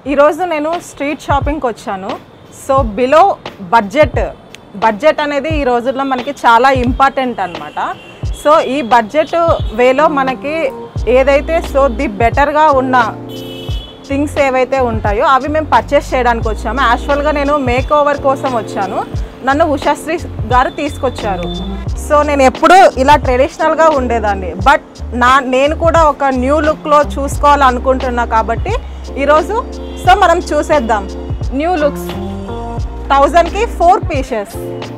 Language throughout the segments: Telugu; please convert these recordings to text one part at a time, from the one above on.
ఈరోజు నేను స్ట్రీట్ షాపింగ్కి వచ్చాను సో బిలో బడ్జెట్ బడ్జెట్ అనేది ఈ రోజుల్లో మనకి చాలా ఇంపార్టెంట్ అనమాట సో ఈ బడ్జెట్ వేలో మనకి ఏదైతే సో ది బెటర్గా ఉన్న థింగ్స్ ఏవైతే ఉంటాయో అవి మేము పర్చేస్ చేయడానికి వచ్చాము యాక్చువల్గా నేను మేక్ ఓవర్ కోసం వచ్చాను నన్ను ఉషాశ్రీ గారు తీసుకొచ్చారు సో నేను ఎప్పుడూ ఇలా ట్రెడిషనల్గా ఉండేదాన్ని బట్ నా నేను కూడా ఒక న్యూ లుక్లో చూసుకోవాలనుకుంటున్నా కాబట్టి ఈరోజు సో మనం చూసేద్దాం న్యూ లుక్స్ థౌజండ్కి ఫోర్ పీసెస్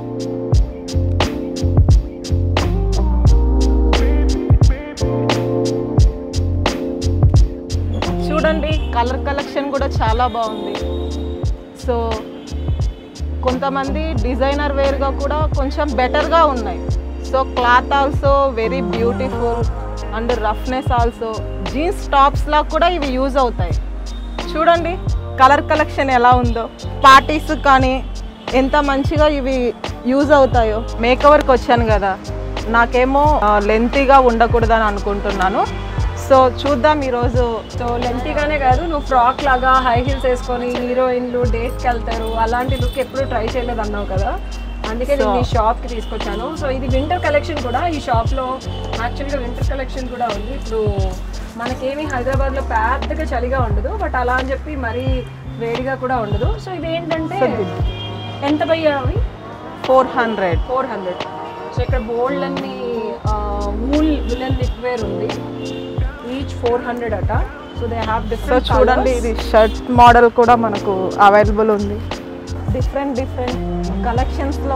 చూడండి కలర్ కలెక్షన్ కూడా చాలా బాగుంది సో కొంతమంది డిజైనర్ వేర్గా కూడా కొంచెం బెటర్గా ఉన్నాయి so cloth also very beautiful and roughness also jeans టాప్స్లా కూడా ఇవి యూజ్ అవుతాయి చూడండి కలర్ కలెక్షన్ ఎలా ఉందో పార్టీస్ కానీ ఎంత మంచిగా ఇవి యూజ్ అవుతాయో మేకవర్కి వచ్చాను కదా నాకేమో లెంతీగా ఉండకూడదని అనుకుంటున్నాను సో చూద్దాం ఈరోజు సో లెంతీగానే కాదు నువ్వు ఫ్రాక్ లాగా హై హీల్స్ వేసుకొని హీరోయిన్లు డేట్స్కి వెళ్తారు అలాంటి లుక్ ఎప్పుడు ట్రై చేయలేదు అన్నావు కదా అందుకే నేను ఈ షాప్కి తీసుకొచ్చాను సో ఇది వింటర్ కలెక్షన్ కూడా ఈ షాప్లో యాక్చువల్గా వింటర్ కలెక్షన్ కూడా ఉంది ఇప్పుడు మనకేమి హైదరాబాద్లో పెద్దగా చలిగా ఉండదు బట్ అలా అని చెప్పి మరీ వేడిగా కూడా ఉండదు సో ఇది ఏంటంటే ఎంత భయ్యా అవి four hundred four hundred so ఇక్కడ బోల్డ్ అన్ని వూల్ విలన్ వేర్ ఉంది ఈచ్ ఫోర్ హండ్రెడ్ అట so they have so different చూడండి ఇది షర్ట్ మోడల్ కూడా మనకు అవైలబుల్ ఉంది డిఫరెంట్ డిఫరెంట్ కలెక్షన్స్లో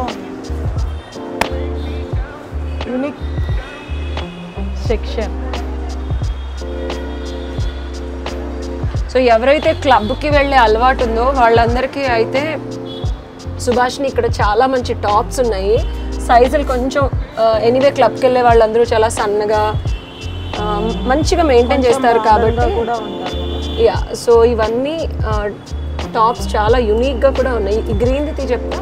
యూనిక్ సెక్షన్ సో ఎవరైతే క్లబ్కి వెళ్ళే అలవాటు ఉందో వాళ్ళందరికీ అయితే సుభాష్ని ఇక్కడ చాలా మంచి టాప్స్ ఉన్నాయి సైజులు కొంచెం ఎనీవే క్లబ్కి వెళ్ళే వాళ్ళందరూ చాలా సన్నగా ఆ, మంచిగా మెయింటైన్ చేస్తారు కాబట్టి కూడా ఉంటారు యా సో ఇవన్నీ టాప్స్ చాలా యునిక్గా కూడా ఉన్నాయి ఈ గ్రీన్ది తీ చెప్తా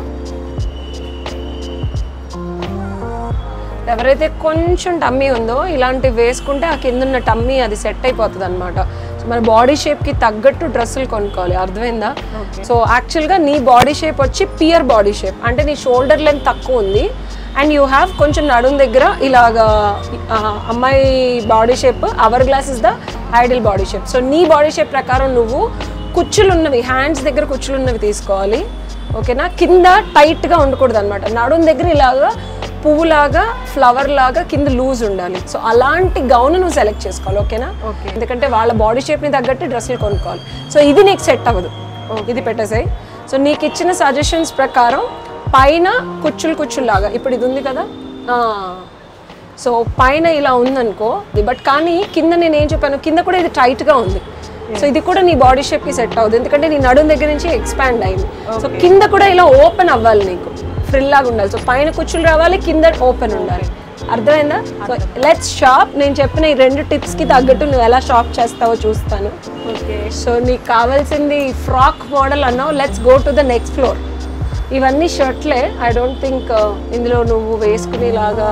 ఎవరైతే కొంచెం టమ్మీ ఉందో ఇలాంటివి వేసుకుంటే ఆ కింద ఉన్న టమ్మీ అది సెట్ అయిపోతుంది అనమాట సో మన బాడీ షేప్కి తగ్గట్టు డ్రెస్సులు కొనుక్కోవాలి అర్థమైందా సో యాక్చువల్గా నీ బాడీ షేప్ వచ్చి పియర్ బాడీ షేప్ అంటే నీ షోల్డర్ లెంత్ తక్కువ ఉంది అండ్ యూ హ్యావ్ కొంచెం నడుం దగ్గర ఇలాగా ఆ, అమ్మాయి body shape hourglass is the ideal body shape so నీ బాడీ షేప్ ప్రకారం నువ్వు కుచ్చులు ఉన్నవి హ్యాండ్స్ దగ్గర కుచ్చులు ఉన్నవి తీసుకోవాలి ఓకేనా కింద టైట్గా ఉండకూడదు అనమాట నడుం దగ్గర ఇలాగా పువ్వులాగా ఫ్లవర్ లాగా కింద లూజ్ ఉండాలి సో అలాంటి గౌన్ నువ్వు సెలెక్ట్ చేసుకోవాలి ఓకేనా Okay. ఎందుకంటే వాళ్ళ బాడీ షేప్ని తగ్గట్టు డ్రెస్సులు కొనుక్కోవాలి సో ఇది నీకు సెట్ అవ్వదు ఇది పెట్టేసాయి సో నీకు ఇచ్చిన సజెషన్స్ ప్రకారం పైన కుచ్చులు కుచ్చుల్లాగా ఇప్పుడు ఇది ఉంది కదా ఆ. సో పైన ఇలా ఉందనుకో బట్ కానీ కింద నేను ఏం చెప్పాను కింద కూడా ఇది టైట్గా ఉంది సో ఇది కూడా నీ బాడీ షేప్కి సెట్ అవుతుంది ఎందుకంటే నీ నడుం దగ్గర నుంచి ఎక్స్పాండ్ అయింది సో కింద కూడా ఇలా ఓపెన్ అవ్వాలి నీకు ఫ్రిల్ లాగా ఉండాలి సో పైన కుచ్చులు రావాలి కింద ఓపెన్ ఉండాలి అర్థమైందా సో లెట్స్ షాప్ నేను చెప్పిన ఈ రెండు టిప్స్కి తగ్గట్టు నువ్వు ఎలా షాప్ చేస్తావో చూస్తాను ఓకే సో నీకు కావాల్సింది ఫ్రాక్ మోడల్ అన్నావు let's go to the next floor ఇవన్నీ షర్ట్లే ఐ డోంట్ థింక్ ఇందులో నువ్వు వేసుకునేలాగా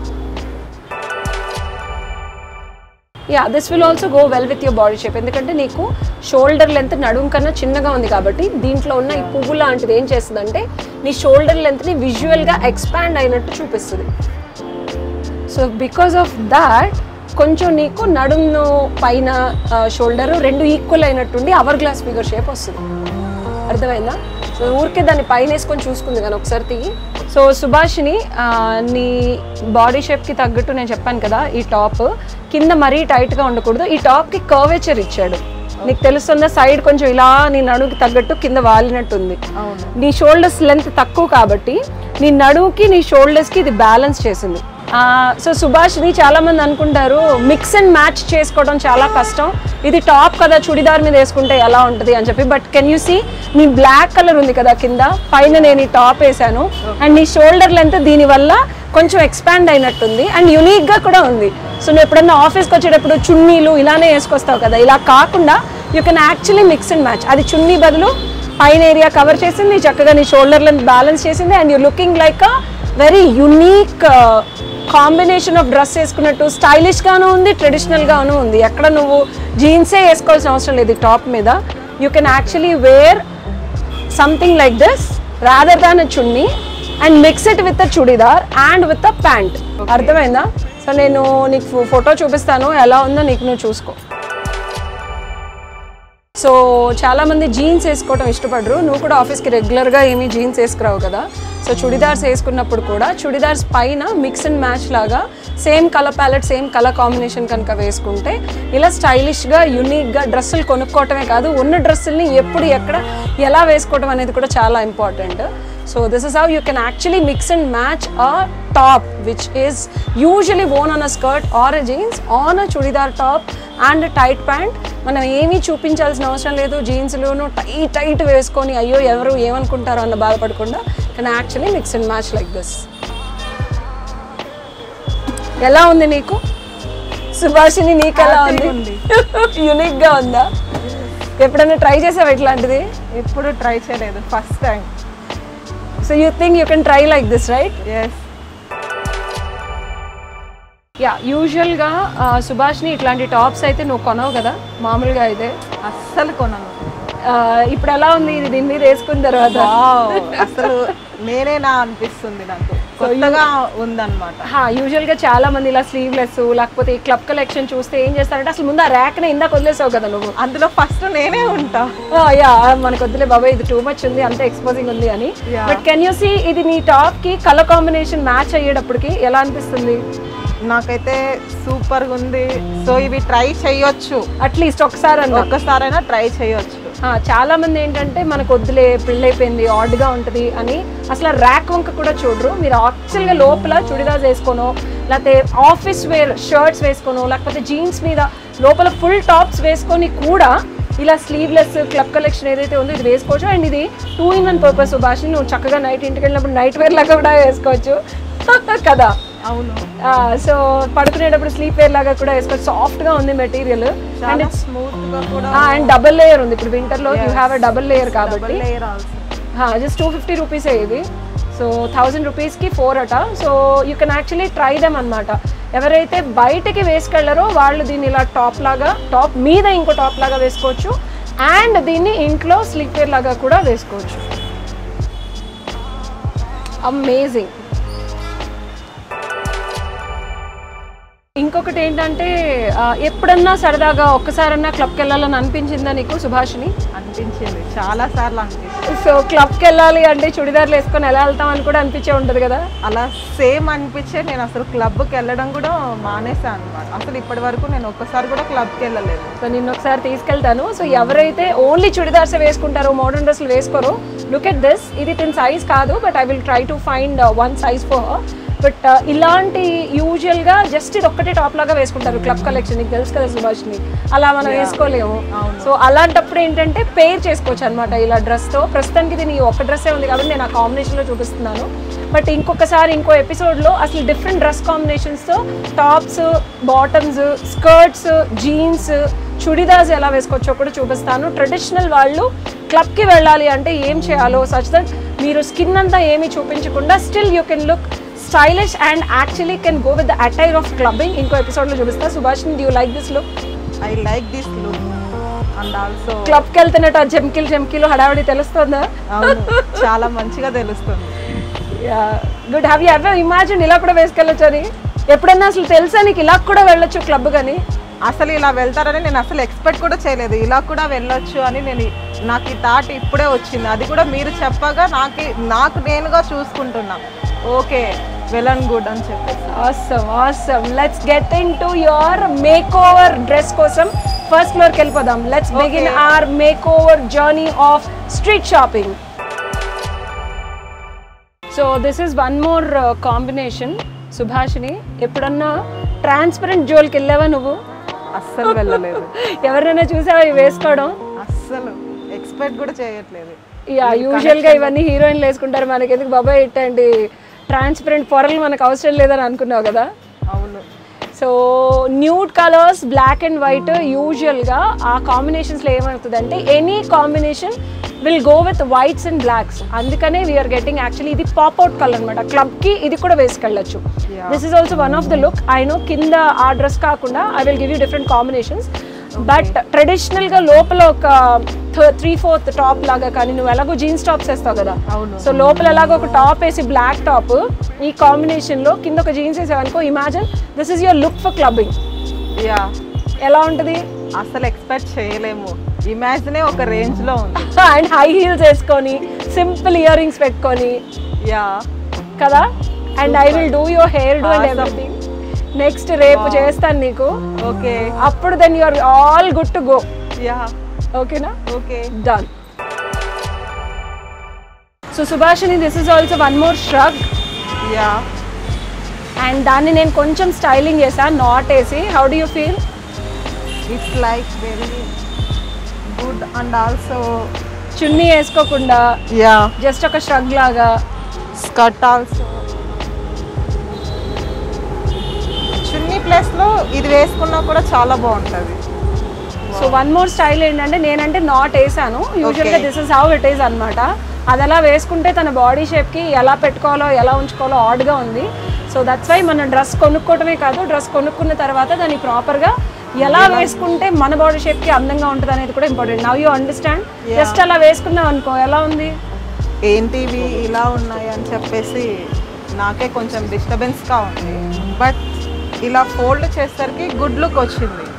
yeah this will also go well with your body shape ఎందుకంటే నీకు షోల్డర్ లెంత్ నడుం కన్నా చిన్నగా ఉంది కాబట్టి దీంట్లో ఉన్న ఈ పువ్వు లాంటిది ఏం చేస్తుందంటే నీ షోల్డర్ లెంత్ని విజువల్గా ఎక్స్పాండ్ అయినట్టు చూపిస్తుంది సో బికాస్ ఆఫ్ దాట్ కొంచెం నీకు నడుము పైన షోల్డర్ రెండు ఈక్వల్ అయినట్టుండి అవర్ గ్లాస్ ఫిగర్ షేప్ వస్తుంది అర్థమైందా సో ఊరికే దాన్ని పైన వేసుకొని చూసుకుంది కానీ ఒకసారి తిగి సో సుభాషిని ఆ, నీ బాడీ షేప్కి తగ్గట్టు నేను చెప్పాను కదా ఈ టాప్ కింద మరీ టైట్గా ఉండకూడదు ఈ టాప్కి కర్వేచర్ ఇచ్చాడు నీకు తెలుస్తుందా సైడ్ కొంచెం ఇలా నీ నడుముకి తగ్గట్టు కింద వాలినట్టుంది అవును నీ షోల్డర్స్ లెంత్ తక్కువ కాబట్టి నీ నడుముకి నీ షోల్డర్స్కి ఇది బ్యాలెన్స్ చేసింది సో సుభాష్ని చాలా మంది అనుకుంటారు మిక్స్ అండ్ మ్యాచ్ చేసుకోవడం చాలా కష్టం ఇది టాప్ కదా చుడిదార్ మీద వేసుకుంటే ఎలా ఉంటుంది అని చెప్పి బట్ కెన్ యూ సీ నీ బ్లాక్ కలర్ ఉంది కదా కింద పైన నేను ఈ టాప్ వేసాను అండ్ నీ షోల్డర్ లెంత్ దీనివల్ల కొంచెం ఎక్స్పాండ్ అయినట్టుంది అండ్ యునిక్గా కూడా ఉంది సో నువ్వు ఎప్పుడన్నా ఆఫీస్కి వచ్చేటప్పుడు చున్నీలు ఇలానే వేసుకొస్తావు కదా ఇలా కాకుండా you can actually mix and match అది చున్నీ బదులు పైన ఏరియా కవర్ చేసింది చక్కగా నీ షోల్డర్ లెంత్ బ్యాలెన్స్ చేసింది and you looking like a very unique combination of dress వేసుకున్నట్టు స్టైలిష్గాను ఉంది ట్రెడిషనల్గాను ఉంది ఎక్కడ నువ్వు జీన్సే వేసుకోవాల్సిన అవసరం లేదు టాప్ మీద you can actually wear something like this rather than a chunni and mix it with a churidar and with a pant అర్థమైందా సో నేను నీకు ఫోటో చూపిస్తాను ఎలా ఉందో నీకు నువ్వు చూసుకో సో చాలా మంది జీన్స్ వేసుకోవడం ఇష్టపడరు నువ్వు కూడా ఆఫీస్కి రెగ్యులర్గా ఏమీ జీన్స్ వేసుకురావు కదా సో చుడిదార్స్ వేసుకున్నప్పుడు కూడా చుడిదార్స్ పైన మిక్స్ అండ్ మ్యాచ్ లాగా same colour palette same colour combination కనుక వేసుకుంటే ఇలా స్టైలిష్గా యునిక్గా డ్రెస్సులు కొనుక్కోవటమే కాదు ఉన్న డ్రెస్సుల్ని ఎప్పుడు ఎక్కడ ఎలా వేసుకోవడం అనేది కూడా చాలా important so this is how you can actually mix and match a top which is usually worn on a skirt or a jeans on a churidar top and tight pant మనం ఏమీ చూపించాల్సిన అవసరం లేదు జీన్స్లోను టైట్ టైట్ వేసుకొని అయ్యో ఎవరు ఏమనుకుంటారో అన్న బాధపడకుండా can actually mix and match like this ఎలా ఉంది నీకు సుభాషిని నీకు ఎలా ఉంది ఉంది. యునిక్గా ఉందా ఎప్పుడైనా ట్రై చేసావా ఇట్లాంటిది ఎప్పుడు ట్రై చేయలేదు first time so you think you can try like this right yes yeah యూజువల్గా సుభాష్ని ఇట్లాంటి టాప్స్ అయితే నువ్వు కొనవు కదా మామూలుగా అయితే అస్సలు కొనను ఆ, ఇప్పుడు ఎలా ఉంది ఇది దీని మీద వేసుకున్న తర్వాత వావ్ అసలు నేనేనా అనిపిస్తుంది నాకు కొత్తగా ఉందన్నమాట హా, యూజువల్గా చాలా మంది ఇలా స్లీవ్లెస్ లేకపోతే ఈ క్లబ్ కలెక్షన్ చూస్తే ఏం చేస్తారంటే అసలు ముందు ఆ ర్యాక్నే ఇందాక వదిలేసావు కదా నువ్వు అందులో ఫస్ట్ నేనే ఉంటా ఆ, యా మనకు వద్దులే బాబాయ్ ఇది టూ మచ్ ఉంది అంత ఎక్స్పోజింగ్ ఉంది అని Yeah. But can you see ఇది నీ టాప్ కి కలర్ కాంబినేషన్ మ్యాచ్ అయ్యేటప్పటికి ఎలా అనిపిస్తుంది నాకైతే సూపర్ గా ఉంది సో ఇవి ట్రై చేయొచ్చు అట్లీస్ట్ ఒకసారి అన్న ఒక్కసారైనా ట్రై చేయొచ్చు ఆ, చాలా మంది ఏంటంటే మనకు వద్దులే పెళ్ళైపోయింది ఆడ్గా ఉంటుంది అని అసలు ర్యాక్ వంక కూడా చూడరు మీరు యాక్చువల్గా లోపల చుడిదార్స్ వేసుకోనో లేకపోతే ఆఫీస్ వేర్ షర్ట్స్ వేసుకోనో లేకపోతే జీన్స్ మీద లోపల ఫుల్ టాప్స్ వేసుకొని కూడా ఇలా స్లీవ్లెస్ క్లబ్ కలెక్షన్ ఏదైతే ఉందో ఇది వేసుకోవచ్చు అండ్ ఇది టూ ఇన్ వన్ పర్పస్ భాష నువ్వు చక్కగా నైట్ ఇంటికి వెళ్ళినప్పుడు నైట్ వేర్ లాగా కూడా వేసుకోవచ్చు కదా అవును సో పడుకునేటప్పుడు స్లీప్ వేర్ లాగా కూడా వేసుకోవచ్చు సాఫ్ట్గా ఉంది మెటీరియల్ అండ్ చాలా స్మూత్ గా కూడా అండ్ డబుల్ లేయర్ ఉంది ఇప్పుడు వింటర్ లో you have a double layer కాబట్టి layer also just two fifty rupees ఇది సో థౌజండ్ రూపీస్కి ఫోర్ అట so you can actually try them అనమాట ఎవరైతే బయటకి వేసుకెళ్లారో వాళ్ళు దీన్ని ఇలా టాప్ లాగా టాప్ మీద ఇంకో టాప్ లాగా వేసుకోవచ్చు అండ్ దీన్ని ఇంట్లో స్లీపర్ లాగా కూడా వేసుకోవచ్చు అమేజింగ్ ఇంకొకటి ఏంటంటే ఆ, ఎప్పుడన్నా సరదాగా ఒక్కసారన్నా క్లబ్కి వెళ్ళాలని అనిపించిందా నీకు సుభాషిని అనిపించింది చాలా సార్లు అనిపించింది సో క్లబ్కి వెళ్ళాలి అంటే చుడిదార్లు వేసుకొని ఎలా వెళ్తాం అని కూడా అనిపించే ఉంటుంది కదా అలా సేమ్ అనిపించే నేను అసలు క్లబ్కి వెళ్ళడం కూడా మానేసాను అనమాట అసలు ఇప్పటి వరకు నేను ఒక్కసారి కూడా క్లబ్కి వెళ్ళలేదు సో నిన్న ఒకసారి తీసుకెళ్తాను సో ఎవరైతే ఓన్లీ చుడిదార్స్ వేసుకుంటారో మోడర్న్ డ్రెస్లు వేసుకోరో లుక్ ఎట్ దిస్ ఇది తిన్ సైజ్ కాదు but I will try to find one size for but ఇలాంటి యూజువల్గా జస్ట్ ఇది ఒక్కటే టాప్ లాగా వేసుకుంటారు క్లబ్ కలెక్షన్ నీకు తెలుసు కదా సుభాష్ని అలా మనం వేసుకోలేము సో అలాంటప్పుడు ఏంటంటే పేర్ చేసుకోవచ్చు అనమాట ఇలా డ్రెస్తో ప్రస్తుతానికి దీని ఒక్క డ్రెస్సే ఉంది కాబట్టి నేను ఆ కాంబినేషన్లో చూపిస్తున్నాను బట్ ఇంకొకసారి ఇంకో ఎపిసోడ్లో అసలు డిఫరెంట్ డ్రెస్ కాంబినేషన్స్తో tops bottoms skirts jeans churidars ఎలా వేసుకోవచ్చో కూడా చూపిస్తాను ట్రెడిషనల్ వాళ్ళు క్లబ్కి వెళ్ళాలి అంటే ఏం చేయాలో సచ్ దట్ మీరు స్కిన్ అంతా ఏమీ చూపించకుండా still you can look stylish and actually can go with the attire of clubbing ఇంకో ఎపిసోడ్లో చూపిస్తా Subhash do like this look I like this look and also క్లబ్కి వెళ్తున్నట్టు ఆ జమ్కిలు జమ్కిలు హడావిడి తెలుస్తుందా అవును చాలా మంచిగా తెలుస్తుంది good have you ever imagine ఇలా కూడా వేసుకెళ్ళొచ్చు అని ఎప్పుడన్నా అసలు తెలుసా నీకు ఇలా కూడా వెళ్ళొచ్చు క్లబ్ కానీ అసలు ఇలా వెళ్తారని నేను అసలు ఎక్స్పెక్ట్ కూడా చేయలేదు ఇలా కూడా వెళ్ళొచ్చు అని నేను నాకు ఈ థాట్ ఇప్పుడే వచ్చింది అది కూడా మీరు చెప్పగా నాకు నాకు నేనుగా చూసుకుంటున్నా ఓకే వెల్ అండ్ గుడ్ అని చెప్పేసి awesome awesome let's get into your makeover dress కోసం ఫస్ట్ ఫ్లోర్కి వెళ్ళిపోదాం let's begin Okay. Our makeover journey of street shopping so this is one more combination Subhashini ఎప్పుడన్నా ట్రాన్స్పరెంట్ జోల్కి వెళ్ళావా నువ్వు అస్సలు వెళ్ళలేదు ఎవరైనా చూసావా ఇవి వేసుకోవడం అస్సలు ఎక్స్పెక్ట్ కూడా చేయట్లేదు యా యూజువల్గా ఇవన్నీ హీరోయిన్లు వేసుకుంటారు మనకి ఎందుకు బాబాయ్ ఇట్టండి ట్రాన్స్పరెంట్ పొరలు మనకు అవసరం లేదని అనుకున్నావు కదా అవును so nude colours black and white యూజువల్గా ఆ కాంబినేషన్స్లో ఏమవుతుందంటే any combination will go with whites and blacks అందుకనే వీఆర్ గెటింగ్ యాక్చువల్లీ ఇది పాప్ అవుట్ కలర్ అనమాట క్లబ్కి ఇది కూడా వేసుకెళ్ళచ్చు Yeah. This is also one of the look I know కింద ఆ డ్రెస్ కాకుండా I will give you different combinations but traditional గా లోపల ఒక త్రీ ఫోర్త్ టాప్ లాగా కానీ నువ్వు ఎలాగో జీన్స్ టాప్స్ వేస్తావు కదా అవును సో లోపల ఎలాగో ఒక టాప్ వేసి బ్లాక్ టాప్ ఈ కాంబినేషన్ లో కింద ఒక జీన్స్ వేసావనుకో imagine this is your look for clubbing yeah ఎలా ఉంటుంది అసలు ఎక్స్పెక్ట్ చేయలేము ఇమాజినే ఒక రేంజ్ లో ఉంది అండ్ హై హీల్స్ వేసుకొని సింపుల్ ఇయర్ రింగ్స్ పెట్టుకొని యా కదా and I will do your hairdo and Awesome. Everything next రేపు చేస్తాను నీకు ఓకే అప్పుడు then you're all good to go yeah ఓకేనా okay done so Subhashini this is also one more shrug yeah and దాన్ని నేను కొంచెం స్టైలింగ్ చేశాను నాట్ వేసి how do you feel it's like very good and also చున్నీ వేసుకోకుండా యా జస్ట్ ఒక ష్రగ్ లాగా స్కర్ట్ ఆల్సో చున్నీ ప్లేస్లో ఇది వేసుకున్నా కూడా చాలా బాగుంటుంది సో వన్ మోర్ స్టైల్ ఏంటంటే నేనంటే నాట్ వేసాను యూజువల్గా Okay. This is how it is అనమాట అది అలా వేసుకుంటే తన బాడీ షేప్కి ఎలా పెట్టుకోవాలో ఎలా ఉంచుకోవాలో ఆడ్గా ఉంది సో దట్స్ వై మనం డ్రెస్ కొనుక్కోవటమే కాదు డ్రెస్ కొనుక్కున్న తర్వాత దాన్ని ప్రాపర్గా ఎలా వేసుకుంటే మన బాడీ షేప్కి అందంగా ఉంటుంది అనేది కూడా important now you understand just అలా వేసుకున్నాం అనుకో ఎలా ఉంది ఏంటివి ఇలా ఉన్నాయి అని చెప్పేసి నాకే కొంచెం డిస్టర్బెన్స్గా ఉంది బట్ ఇలా ఫోల్డ్ చేసేసరికి గుడ్ లుక్ వచ్చింది